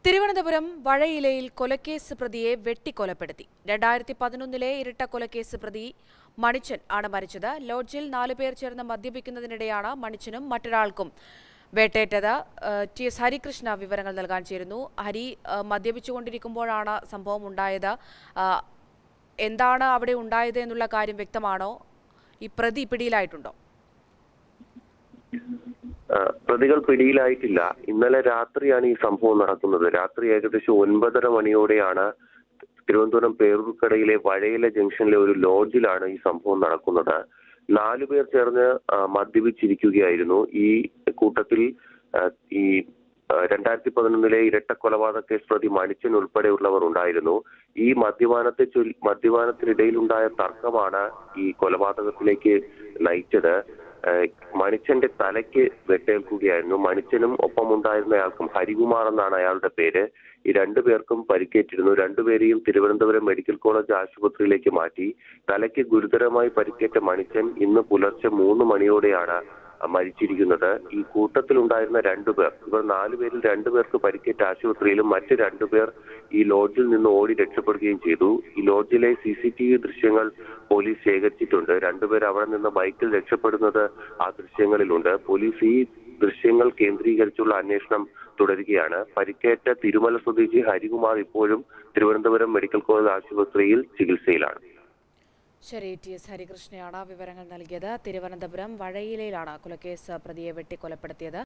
തിരുവനന്തപുരം വഴയിലയിൽ കൊലക്കേസ് പ്രതിയെ വെട്ടിക്കൊലപ്പെടുത്തി രണ്ടായിരത്തി പതിനൊന്നിലെ ഇരട്ട കൊലക്കേസ് പ്രതി മണിച്ചൻ ആണ് മരിച്ചത് ലോഡ്ജിൽ നാലുപേർ ചേർന്ന് മദ്യപിക്കുന്നതിനിടെയാണ് മണിച്ചനും മറ്റൊരാൾക്കും വേട്ടേറ്റത് ഏഹ് ടി എസ് ഹരികൃഷ്ണ വിവരങ്ങൾ നൽകാൻ ചേരുന്നു ഹരി ഏഹ് മദ്യപിച്ചുകൊണ്ടിരിക്കുമ്പോഴാണ് സംഭവം ഉണ്ടായത് ആഹ് എന്താണ് അവിടെ ഉണ്ടായത് എന്നുള്ള കാര്യം വ്യക്തമാണോ ഈ പ്രതി പിടിയിലായിട്ടുണ്ടോ ആ, പ്രതികൾ പിടിയിലായിട്ടില്ല ഇന്നലെ രാത്രിയാണ് ഈ സംഭവം നടക്കുന്നത് രാത്രി ഏകദേശം ഒൻപതര മണിയോടെയാണ് തിരുവനന്തപുരം പേരൂർക്കടയിലെ വഴയില ജംഗ്ഷനിലെ ഒരു ലോഡ്ജിലാണ് ഈ സംഭവം നടക്കുന്നത് നാലുപേർ ചേർന്ന് ആ, മദ്യപിച്ചിരിക്കുകയായിരുന്നു ഈ കൂട്ടത്തിൽ ആ, ഈ ആ, രണ്ടായിരത്തി പതിനൊന്നിലെ ഇരട്ട കൊലപാതക കേസ് പ്രതി മണിച്ചൻ ഉൾപ്പെടെയുള്ളവർ ഉണ്ടായിരുന്നു ഈ മദ്യപാനത്തെ ചൊല്ലി മദ്യപാനത്തിനിടയിലുണ്ടായ തർക്കമാണ് ഈ കൊലപാതകത്തിലേക്ക് നയിച്ചത് ഏഹ് മണിച്ചന്റെ തലയ്ക്ക് വെട്ടേൽക്കുകയായിരുന്നു മണിച്ചനും ഒപ്പമുണ്ടായിരുന്നയാൾക്കും ഹരികുമാർ എന്നാണ് അയാളുടെ പേര് ഈ രണ്ടുപേർക്കും പരിക്കേറ്റിരുന്നു രണ്ടുപേരെയും തിരുവനന്തപുരം മെഡിക്കൽ കോളേജ് ആശുപത്രിയിലേക്ക് മാറ്റി തലയ്ക്ക് ഗുരുതരമായി പരിക്കേറ്റ മണിച്ചൻ ഇന്ന് പുലർച്ചെ മൂന്ന് മണിയോടെയാണ് മരിച്ചിരിക്കുന്നത് ഈ കൂട്ടത്തിലുണ്ടായിരുന്ന രണ്ടുപേർ ഇവർ നാലുപേരിൽ രണ്ടുപേർക്ക് പരിക്കേറ്റ ആശുപത്രിയിലും മറ്റ് രണ്ടുപേർ ഈ ലോഡ്ജിൽ നിന്ന് ഓടി രക്ഷപ്പെടുകയും ചെയ്തു ഈ ലോഡ്ജിലെ സി സി ടി വി ദൃശ്യങ്ങൾ പോലീസ് ശേഖരിച്ചിട്ടുണ്ട് രണ്ടുപേർ അവിടെ നിന്ന് ബൈക്കിൽ രക്ഷപ്പെടുന്നത് ആ ദൃശ്യങ്ങളിലുണ്ട് പോലീസ് ഈ ദൃശ്യങ്ങൾ കേന്ദ്രീകരിച്ചുള്ള അന്വേഷണം തുടരുകയാണ് പരിക്കേറ്റ തിരുമല സ്വദേശി ഹരികുമാർ ഇപ്പോഴും തിരുവനന്തപുരം മെഡിക്കൽ കോളേജ് ആശുപത്രിയിൽ ചികിത്സയിലാണ് ശരി ടി എസ് ഹരികൃഷ്ണയാണ് വിവരങ്ങൾ നൽകിയത് തിരുവനന്തപുരം വഴയിലയിലാണ് കൊലക്കേസ് പ്രതിയെ വെട്ടിക്കൊലപ്പെടുത്തിയത്